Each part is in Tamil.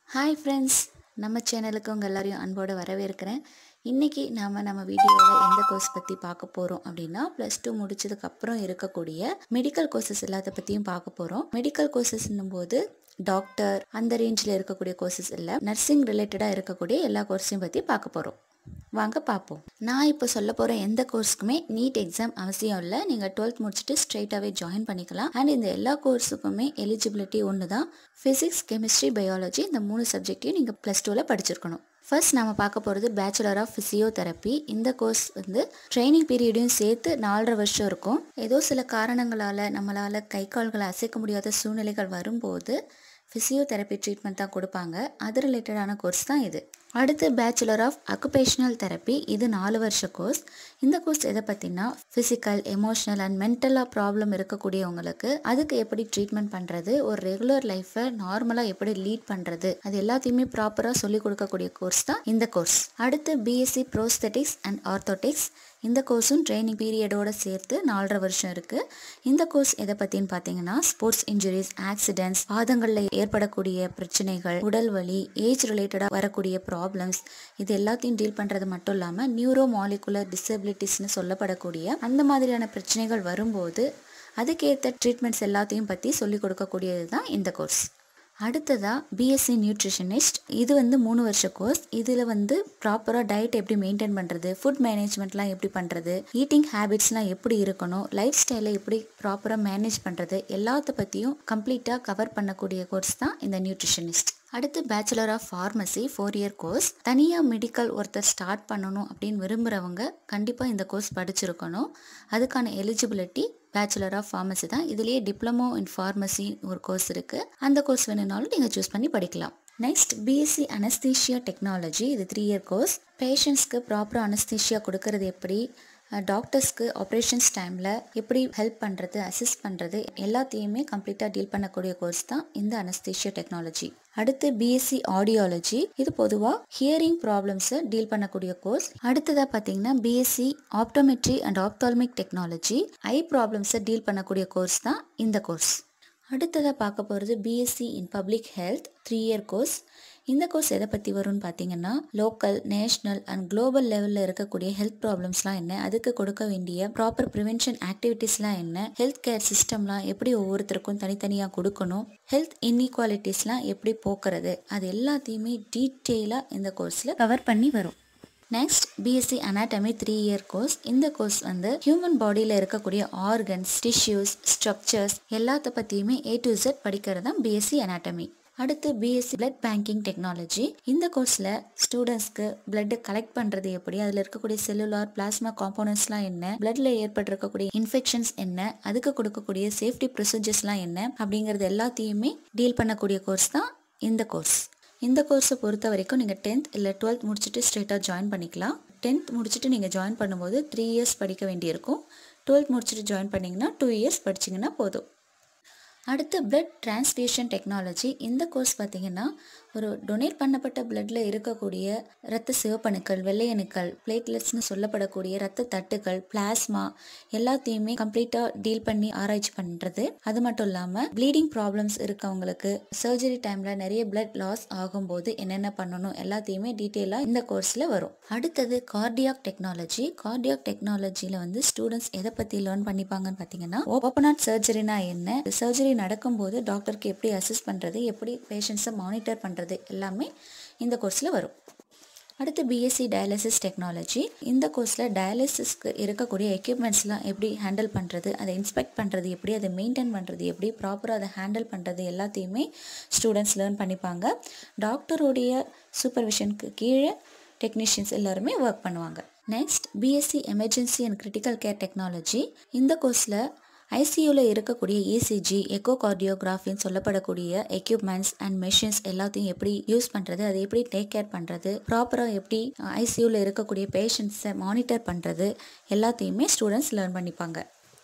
ஹாய் ஃப்ரெண்ட்ஸ் நம்ம சேனலுக்கு உங்கள் எல்லாரையும் அன்போடு வரவேற்கிறேன் இன்றைக்கி நாம் நம்ம வீடியோவில் எந்த கோர்ஸ் பற்றி பார்க்க போகிறோம் அப்படின்னா ப்ளஸ் டூ முடிச்சதுக்கப்புறம் இருக்கக்கூடிய மெடிக்கல் கோர்சஸ் எல்லாத்த பற்றியும் பார்க்க போகிறோம் மெடிக்கல் கோர்சஸ்ன்னும் போது டாக்டர் அந்த ரேஞ்சில் இருக்கக்கூடிய கோர்சஸ் இல்லை நர்சிங் ரிலேட்டடாக இருக்கக்கூடிய எல்லா கோர்ஸையும் பற்றி பார்க்க போகிறோம் வாங்க பார்ப்போம் நான் இப்போ சொல்ல போகிற எந்த கோர்ஸுக்குமே நீட் எக்ஸாம் அவசியம் இல்லை நீங்கள் டுவெல்த் முடிச்சுட்டு ஸ்ட்ரைட்டாகவே ஜாயின் பண்ணிக்கலாம் அண்ட் இந்த எல்லா கோர்ஸுக்குமே எலிஜிபிலிட்டி ஒன்று தான் ஃபிசிக்ஸ் கெமிஸ்ட்ரி பயாலஜி இந்த மூணு சப்ஜெக்டையும் நீங்கள் ப்ளஸ் டூவில் படிச்சிருக்கணும் ஃபர்ஸ்ட் நம்ம பார்க்க போகிறது பேச்சுலர் ஆஃப் ஃபிசியோதெரப்பி இந்த கோர்ஸ் வந்து ட்ரைனிங் பீரியடையும் சேர்த்து நாலரை வருஷம் இருக்கும் ஏதோ சில காரணங்களால் நம்மளால் கை கால்களை அசைக்க முடியாத சூழ்நிலைகள் வரும்போது ஃபிசியோதெரப்பி ட்ரீட்மெண்ட் தான் கொடுப்பாங்க அது ரிலேட்டடான கோர்ஸ் தான் இது அடுத்து பேச்சுலர் ஆஃப் அக்குபேஷனல் தெரப்பி இது நாலு வருஷ கோர்ஸ் இந்த கோர்ஸ் எதை பற்றினா ஃபிசிக்கல் எமோஷனல் அண்ட் மென்டலாக ப்ராப்ளம் இருக்கக்கூடியவங்களுக்கு அதுக்கு எப்படி ட்ரீட்மெண்ட் பண்ணுறது ஒரு ரெகுலர் லைஃப்பை நார்மலாக எப்படி லீட் பண்ணுறது அது எல்லாத்தையுமே ப்ராப்பராக சொல்லிக் கொடுக்கக்கூடிய கோர்ஸ் தான் இந்த கோர்ஸ் அடுத்து பிஎஸ்சி ப்ரோஸ்தெட்டிக்ஸ் அண்ட் ஆர்த்தோட்டிக்ஸ் இந்த கோர்ஸும் ட்ரைனிங் பீரியடோட சேர்த்து நாலரை வருஷம் இருக்குது இந்த கோர்ஸ் எதை பற்றின்னு பார்த்தீங்கன்னா ஸ்போர்ட்ஸ் இன்ஜுரிஸ் ஆக்சிடென்ட்ஸ் பாதங்களில் ஏற்படக்கூடிய பிரச்சனைகள் உடல் வலி ஏஜ் ரிலேட்டடாக வரக்கூடிய ப்ராப்ளம்ஸ் இது எல்லாத்தையும் டீல் பண்ணுறது மட்டும் இல்லாமல் நியூரோ மாலிகுலர் டிசபிலிட்டிஸ்னு சொல்லப்படக்கூடிய அந்த மாதிரியான பிரச்சனைகள் வரும்போது அதுக்கேற்ற ட்ரீட்மெண்ட்ஸ் எல்லாத்தையும் பற்றி சொல்லிக் கொடுக்கக்கூடியது தான் இந்த கோர்ஸ் அடுத்ததாக பிஎஸ்சி நியூட்ரிஷனிஸ்ட் இது வந்து மூணு வருஷ கோர்ஸ் இதில் வந்து ப்ராப்பராக டயட் எப்படி மெயின்டைன் பண்ணுறது ஃபுட் மேனேஜ்மெண்ட்லாம் எப்படி பண்ணுறது ஈட்டிங் ஹேபிட்ஸ்லாம் எப்படி இருக்கணும் லைஃப் ஸ்டைலை எப்படி ப்ராப்பராக மேனேஜ் பண்ணுறது எல்லாத்த பற்றியும் கம்ப்ளீட்டாக கவர் பண்ணக்கூடிய கோர்ஸ் தான் இந்த நியூட்ரிஷனிஸ்ட் அடுத்து bachelor of pharmacy four year course தனியாக மெடிக்கல் ஒருத்தர் ஸ்டார்ட் பண்ணணும் அப்படின்னு விரும்புகிறவங்க கண்டிப்பாக இந்த கோர்ஸ் படிச்சிருக்கணும் அதுக்கான எலிஜிபிலிட்டி பேச்சுலர் ஆஃப் ஃபார்மசி தான் இதுலேயே டிப்ளமோ இன் ஃபார்மசி ஒரு கோர்ஸ் இருக்குது அந்த கோர்ஸ் வேணும்னாலும் நீங்கள் சூஸ் பண்ணி படிக்கலாம் நெக்ஸ்ட் பிஎஸ்சி அனஸ்தீஷியா டெக்னாலஜி இது த்ரீ இயர் கோர்ஸ் பேஷண்ட்ஸ்க்கு ப்ராப்பராக அனஸ்தீஷியா கொடுக்கறது எப்படி டாக்டர்ஸ்க்கு ஆப்ரேஷன்ஸ் டைமில் எப்படி ஹெல்ப் பண்ணுறது அசிஸ்ட் பண்ணுறது எல்லாத்தையுமே கம்ப்ளீட்டாக டீல் பண்ணக்கூடிய கோர்ஸ் தான் இந்த அனஸ்தீஷியா டெக்னாலஜி அடுத்து பிஎஸ்சி ஆடியாலஜி இது பொதுவாக ஹியரிங் ப்ராப்ளம்ஸை டீல் பண்ணக்கூடிய கோர்ஸ் அடுத்ததாக பார்த்தீங்கன்னா BSc optometry and ophthalmic technology eye ப்ராப்ளம்ஸை டீல் பண்ணக்கூடிய கோர்ஸ் தான் இந்த கோர்ஸ் அடுத்ததாக பார்க்க போகிறது BSc in public health three year course இந்த கோர்ஸ் எதை பற்றி வரும்னு பார்த்தீங்கன்னா லோக்கல் நேஷ்னல் அண்ட் குளோபல் லெவலில் இருக்கக்கூடிய ஹெல்த் ப்ராப்ளம்ஸ்லாம் என்ன அதுக்கு கொடுக்க வேண்டிய ப்ராப்பர் ப்ரிவென்ஷன் ஆக்டிவிட்டீஸ்லாம் என்ன ஹெல்த் கேர் சிஸ்டம்லாம் எப்படி ஒவ்வொருத்தருக்கும் தனித்தனியாக கொடுக்கணும் ஹெல்த் இன்இக்வாலிட்டிஸ்லாம் எப்படி போக்குறது அது எல்லாத்தையுமே டீட்டெயிலாக இந்த கோர்ஸில் கவர் பண்ணி வரும் next BSc anatomy three year course இந்த கோர்ஸ் வந்து ஹியூமன் பாடியில் இருக்கக்கூடிய ஆர்கன்ஸ் டிஷ்யூஸ் ஸ்ட்ரக்சர்ஸ் எல்லாத்த பற்றியுமே ஏ டு இசட் படிக்கிறது தான் பிஎஸ்சி அனாட்டமி அடுத்து பிஎஸ்சி பிளட் பேங்கிங் டெக்னாலஜி இந்த கோர்ஸில் ஸ்டூடெண்ட்ஸ்க்கு பிளட்டை கலெக்ட் பண்ணுறது எப்படி அதில் இருக்கக்கூடிய செல்லுலார் பிளாஸ்மா காம்போனன்ட்ஸ்லாம் என்ன பிளட்ல ஏற்பட்டிருக்கக்கூடிய இன்ஃபெக்ஷன்ஸ் என்ன அதுக்கு கொடுக்கக்கூடிய சேஃப்டி ப்ரொசீஜர்ஸ்லாம் என்ன அப்படிங்கிறது எல்லாத்தையுமே டீல் பண்ணக்கூடிய கோர்ஸ் தான் இந்த கோர்ஸ் இந்த கோர்ஸை பொறுத்த வரைக்கும் நீங்கள் டென்த் இல்லை டுவெல்த் முடிச்சுட்டு ஸ்ட்ரெயிட்டாக ஜாயின் பண்ணிக்கலாம் டென்த் முடிச்சுட்டு நீங்கள் ஜாயின் பண்ணும்போது த்ரீ இயர்ஸ் படிக்க வேண்டியிருக்கும் டுவெல்த் முடிச்சுட்டு ஜாயின் பண்ணிங்கன்னா டூ இயர்ஸ் படிச்சிங்கன்னா போதும் அடுத்து பிளட் டிரான்ஸ்ஃபியூஷன் டெக்னாலஜி இந்த கோர்ஸ் பார்த்தீங்கன்னா ஒரு டொனேட் பண்ணப்பட்ட பிளட்டில் இருக்கக்கூடிய இரத்த சிவப்பணுக்கள் வெள்ளையணுக்கள் பிளேட்லெட்ஸ்னு சொல்லப்படக்கூடிய இரத்த தட்டுகள் பிளாஸ்மா எல்லாத்தையுமே கம்ப்ளீட்டாக டீல் பண்ணி ஆராய்ச்சி பண்ணுறது அது மட்டும் இல்லாமல் ப்ளீடிங் ப்ராப்ளம்ஸ் இருக்கவங்களுக்கு சர்ஜரி டைமில் நிறைய பிளட் லாஸ் ஆகும்போது என்னென்ன பண்ணணும் எல்லாத்தையுமே டீட்டெயிலாக இந்த கோர்ஸில் வரும் அடுத்தது கார்டியாக் டெக்னாலஜி கார்டியாக் டெக்னாலஜியில் வந்து ஸ்டூடெண்ட்ஸ் எதை பற்றி லேர்ன் பண்ணிப்பாங்கன்னு பார்த்தீங்கன்னா ஓப்பன் ஹார்ட் சர்ஜரினா என்ன சர்ஜரி நடக்கும்போது டாக்டருக்கு எப்படி அசிஸ்ட் பண்ணுறது எப்படி பேஷண்ட்ஸை மானிட்டர் பண்ணுறது எல்லாமே இந்த கோர்ஸில் வரும் அடுத்து பிஎஸ்சி டயாலிசிஸ் டெக்னாலஜி இந்த கோர்ஸில் டயாலிசிஸ்க்கு இருக்கக்கூடிய எக்யூப்மெண்ட்ஸ்லாம் எப்படி ஹேண்டில் பண்ணுறது அதை இன்ஸ்பெக்ட் பண்ணுறது எப்படி அதை மெயின்டைன் பண்ணுறது எப்படி ப்ராப்பராக அதை ஹேண்டில் பண்ணுறது எல்லாத்தையுமே ஸ்டூடெண்ட்ஸ் லேர்ன் பண்ணிப்பாங்க டாக்டருடைய சூப்பர்விஷனுக்கு கீழே டெக்னீஷியன்ஸ் எல்லாருமே ஒர்க் பண்ணுவாங்க next BSc emergency and critical care technology இந்த கோர்ஸில் ஐசியூவில் இருக்கக்கூடிய இசிஜி எக்கோ கார்டியோகிராஃபின்னு சொல்லப்படக்கூடிய எக்யூப்மெண்ட்ஸ் அண்ட் மெஷின்ஸ் எல்லாத்தையும் எப்படி யூஸ் பண்ணுறது அதை எப்படி டேக் கேர் பண்ணுறது ப்ராப்பராக எப்படி ஐசியூவில் இருக்கக்கூடிய பேஷண்ட்ஸை மானிட்டர் பண்ணுறது எல்லாத்தையுமே ஸ்டூடெண்ட்ஸ் லேர்ன் பண்ணிப்பாங்க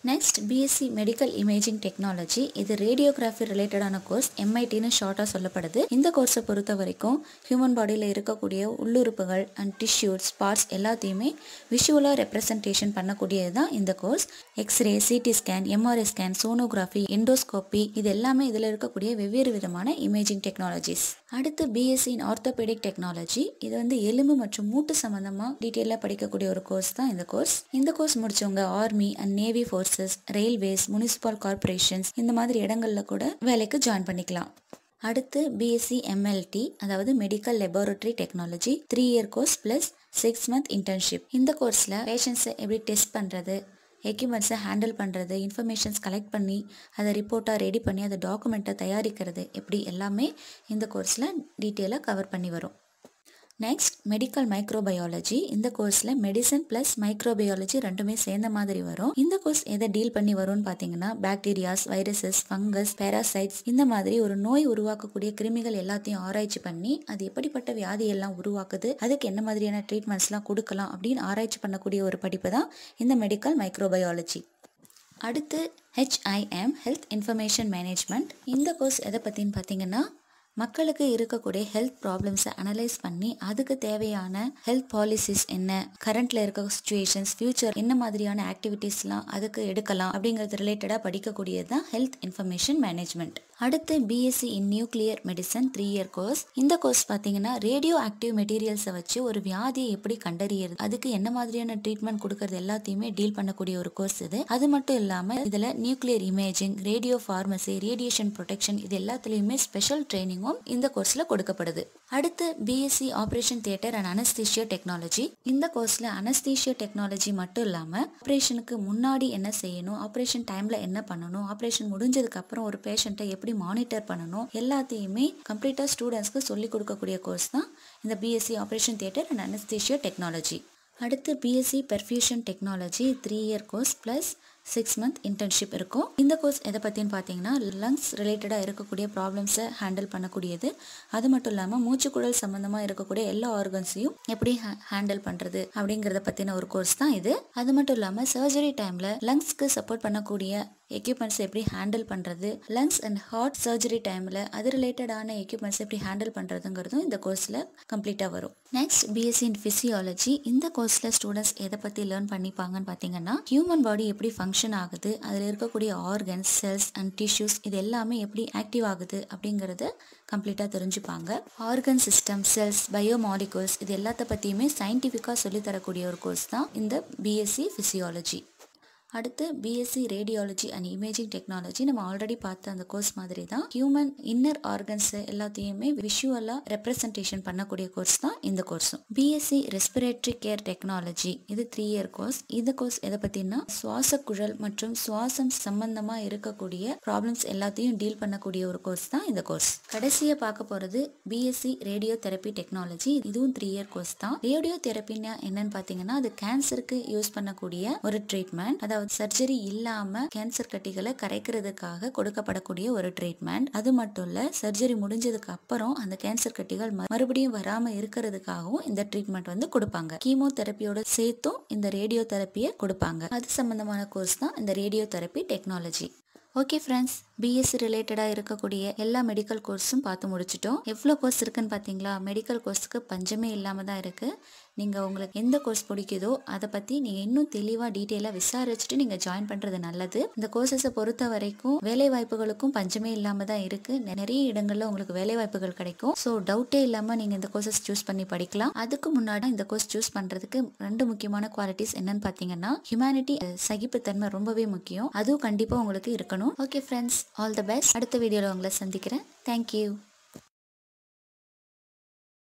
next BSc medical imaging technology இது ரேடியோகிராஃபி ரிலேட்டடான கோர்ஸ் எம்ஐடின்னு ஷார்ட்டாக சொல்லப்படுது இந்த கோர்ஸை பொறுத்த வரைக்கும் ஹியூமன் பாடியில் இருக்கக்கூடிய உள்ளுறுப்புகள் அண்ட் டிஷ்யூஸ் பார்ட்ஸ் எல்லாத்தையுமே விஷுவலாக ரெப்ரசன்டேஷன் பண்ணக்கூடியது தான் இந்த course x ray CT scan MRI scan sonography endoscopy இது எல்லாமே இதில் இருக்கக்கூடிய வெவ்வேறு விதமான இமேஜிங் டெக்னாலஜிஸ் அடுத்து பிஎஸ்சி இன் ஆர்த்தோபெடிக் டெக்னாலஜி இது வந்து எலும்பு மற்றும் மூட்டு சம்மந்தமாக டீட்டெயிலாக படிக்கக்கூடிய ஒரு கோர்ஸ் தான் இந்த கோர்ஸ் இந்த கோர்ஸ் முடிச்சவங்க army and navy forces railways municipal corporations இந்த மாதிரி இடங்கள்ல கூட வேலைக்கு ஜாயின் பண்ணிக்கலாம் அடுத்து பிஎஸ்சி எம்எல்டி அதாவது medical laboratory technology three year course plus six month internship இந்த கோர்ஸில் பேஷண்ட்ஸை எப்படி டெஸ்ட் பண்ணுறது எக்யூப்மெண்ட்ஸை ஹேண்டில் பண்ணுறது இன்ஃபர்மேஷன்ஸ் கலெக்ட் பண்ணி அதை ரிப்போர்ட்டாக ரெடி பண்ணி அதை டாக்குமெண்ட்டை தயாரிக்கிறது எப்படி எல்லாமே இந்த கோர்ஸில் டீட்டெயிலாக கவர் பண்ணி வரும் நெக்ஸ்ட் மெடிக்கல் மைக்ரோபயாலஜி இந்த கோர்ஸில் மெடிசன் ப்ளஸ் மைக்ரோபயாலஜி ரெண்டுமே சேர்ந்த மாதிரி வரும் இந்த கோர்ஸ் எதை டீல் பண்ணி வரும்னு பார்த்தீங்கன்னா பாக்டீரியாஸ் வைரஸஸ் ஃபங்கஸ் பேராசைட்ஸ் இந்த மாதிரி ஒரு நோய் உருவாக்கக்கூடிய கிருமிகள் எல்லாத்தையும் ஆராய்ச்சி பண்ணி அது எப்படிப்பட்ட வியாதி எல்லாம் உருவாக்குது அதுக்கு என்ன மாதிரியான ட்ரீட்மெண்ட்ஸ்லாம் கொடுக்கலாம் அப்படின்னு ஆராய்ச்சி பண்ணக்கூடிய ஒரு படிப்பு தான் இந்த மெடிக்கல் மைக்ரோபயாலஜி அடுத்து ஹெச்ஐஎம் ஹெல்த் இன்ஃபர்மேஷன் மேனேஜ்மெண்ட் இந்த கோர்ஸ் எதை பற்றின்னு பார்த்தீங்கன்னா மக்களுக்கு இருக்கக்கூடிய ஹெல்த் ப்ராப்ளம்ஸை அனலைஸ் பண்ணி அதுக்கு தேவையான ஹெல்த் பாலிசிஸ் என்ன கரண்ட்ல இருக்க சுச்சுவேஷன்ஸ் ஃபியூச்சர் என்ன மாதிரியான ஆக்டிவிட்டீஸ்லாம் அதுக்கு எடுக்கலாம் அப்படிங்கிறது ரிலேட்டடாக படிக்கக்கூடியது தான் ஹெல்த் இன்ஃபர்மேஷன் மேனேஜ்மெண்ட் அடுத்து BSc in nuclear medicine three year course இந்த கோர்ஸ் பார்த்தீங்கன்னா ரேடியோ ஆக்டிவ் மெட்டீரியல்ஸை வச்சு ஒரு வியாதியை எப்படி கண்டறியறது அதுக்கு என்ன மாதிரியான ட்ரீட்மெண்ட் கொடுக்கறது எல்லாத்தையுமே டீல் பண்ணக்கூடிய ஒரு கோர்ஸ் இது அது மட்டும் இல்லாமல் இதில் nuclear imaging radio pharmacy radiation protection இது எல்லாத்துலேயுமே ஸ்பெஷல் ட்ரைனிங்கும் இந்த கோர்ஸில் கொடுக்கப்படுது அடுத்து BSc operation theatre and anaesthesia technology இந்த கோர்ஸில் அனஸ்தீஷியா டெக்னாலஜி மட்டும் இல்லாமல் ஆப்ரேஷனுக்கு முன்னாடி என்ன செய்யணும் ஆப்ரேஷன் டைமில் என்ன பண்ணணும் ஆப்ரேஷன் முடிஞ்சதுக்கு அப்புறம் ஒரு பேஷண்ட்டை எப்படி மானிட்டர் பண்ணணும் எல்லாத்தையுமே கம்ப்ளீட்டாக ஸ்டூடெண்ட்ஸ்க்கு சொல்லிக் கொடுக்கக்கூடிய கோர்ஸ் தான் இந்த BSc operation theatre and anaesthesia technology அடுத்து BSc perfusion technology three year course plus six month internship இருக்கும் இந்த கோர்ஸ் எதை பற்றின்னு பார்த்தீங்கன்னா லங்ஸ் ரிலேட்டடாக இருக்கக்கூடிய ப்ராப்ளம்ஸை ஹேண்டில் பண்ணக்கூடியது அது மட்டும் இல்லாமல் மூச்சுக்குழல் சம்மந்தமாக இருக்கக்கூடிய எல்லா ஆர்கன்ஸையும் எப்படி ஹேண்டில் பண்ணுறது அப்படிங்கிறத பற்றின ஒரு கோர்ஸ் தான் இது அது மட்டும் இல்லாமல் சர்ஜரி டைமில் லங்ஸ்க்கு சப்போர்ட் பண்ணக்கூடிய எக்யூப்மெண்ட்ஸ் எப்படி ஹேண்டில் பண்ணுறது லங்ஸ் அண்ட் ஹார்ட் சர்ஜரி டைமில் அது ரிலேட்டடான எக்யூப்மெண்ட்ஸ் எப்படி ஹேண்டில் பண்ணுறதுங்கிறதும் இந்த கோர்ஸில் கம்ப்ளீட்டாக வரும் நெக்ஸ்ட் பிஎஸ்சி இன் ஃபிசியாலஜி இந்த கோர்ஸில் ஸ்டூடெண்ட்ஸ் எதை பற்றி லேர்ன் பண்ணிப்பாங்கன்னு பார்த்தீங்கன்னா ஹியூமன் பாடி எப்படி ஃபங்க்ஷன் ஆகுது அதில் இருக்கக்கூடிய ஆர்கன்ஸ் செல்ஸ் அண்ட் டிஷ்யூஸ் இது எல்லாமே எப்படி ஆக்டிவ் ஆகுது அப்படிங்கிறத கம்ப்ளீட்டாக தெரிஞ்சுப்பாங்க ஆர்கன் சிஸ்டம் செல்ஸ் பயோமாலிகூல்ஸ் இது எல்லாத்த பற்றியுமே சயின்டிஃபிக்காக சொல்லித்தரக்கூடிய ஒரு கோர்ஸ் தான் இந்த பிஎஸ்சி ஃபிசியாலஜி அடுத்து BSc radiology and imaging technology நம்ம ஆல்ரெடி பார்த்த அந்த கோர்ஸ் மாதிரி தான் ஹியூமன் இன்னர் ஆர்கன்ஸ் எல்லாத்தையுமே விஷுவலாக ரெப்ரசன்டேஷன் பண்ணக்கூடிய கோர்ஸ் தான் இந்த கோர்ஸும் பிஎஸ்சி ரெஸ்பிரேட்டரி கேர் டெக்னாலஜி இது த்ரீ இயர் கோர்ஸ் இந்த கோர்ஸ் எதை பற்றினா சுவாச குழல் மற்றும் சுவாசம் சம்பந்தமாக இருக்கக்கூடிய ப்ராப்ளம்ஸ் எல்லாத்தையும் டீல் பண்ணக்கூடிய ஒரு கோர்ஸ் தான் இந்த கோர்ஸ் கடைசியாக பார்க்க போகிறது பிஎஸ்சி ரேடியோ தெரப்பி டெக்னாலஜி இதுவும் த்ரீ இயர் கோர்ஸ் தான் ரேடியோ தெரப்பின்னா என்னன்னு பார்த்தீங்கன்னா அது கேன்சருக்கு யூஸ் பண்ணக்கூடிய ஒரு ட்ரீட்மெண்ட் அதாவது சர்ஜரி இல்லாம கேன்சர் கட்டிகளை கரைக்கிறதுக்காக கொடுக்கப்படக்கூடிய ஒரு ட்ரீட்மெண்ட் அது மட்டும் இல்ல சர்ஜரி முடிஞ்சதுக்கு அப்புறம் அந்த கேன்சர் கட்டிகள் ம- மறுபடியும் வராம இருக்கிறதுக்காகவும் இந்த ட்ரீட்மெண்ட் வந்து கொடுப்பாங்க கீமோ தெரப்பியோட சேர்த்தும் இந்த ரேடியோ தெரப்பியை கொடுப்பாங்க அது சம்பந்தமான கோர்ஸ் தான் இந்த radio therapy technology okay friends BSc ரிலேட்டடாக இருக்கக்கூடிய எல்லா மெடிக்கல் கோர்ஸும் பார்த்து முடிச்சிட்டோம் எவ்வளோ கோர்ஸ் இருக்குன்னு பார்த்தீங்களா மெடிக்கல் கோர்ஸுக்கு பஞ்சமே இல்லாமல் தான் இருக்குது நீங்கள் உங்களுக்கு எந்த கோர்ஸ் பிடிக்குதோ அதை பற்றி நீங்கள் இன்னும் தெளிவாக டீட்டெயிலாக விசாரிச்சுட்டு நீங்கள் ஜாயின் பண்ணுறது நல்லது இந்த கோர்சஸை பொறுத்த வரைக்கும் வேலை வாய்ப்புகளுக்கும் பஞ்சமே இல்லாமல் தான் இருக்குது நிறைய இடங்களில் உங்களுக்கு வேலை வாய்ப்புகள் கிடைக்கும் ஸோ டவுட்டே இல்லாமல் நீங்கள் இந்த கோர்சஸ் சூஸ் பண்ணி படிக்கலாம் அதுக்கு முன்னாடி இந்த கோர்ஸ் சூஸ் பண்ணுறதுக்கு ரெண்டு முக்கியமான குவாலிட்டிஸ் என்னன்னு பார்த்தீங்கன்னா ஹியூமனிட்டி சகிப்புத்தன்மை ரொம்பவே முக்கியம் அதுவும் கண்டிப்பாக உங்களுக்கு இருக்கணும் okay friends all the best அடுத்த வீடியோவில் உங்களை சந்திக்கிறேன் தேங்க்யூ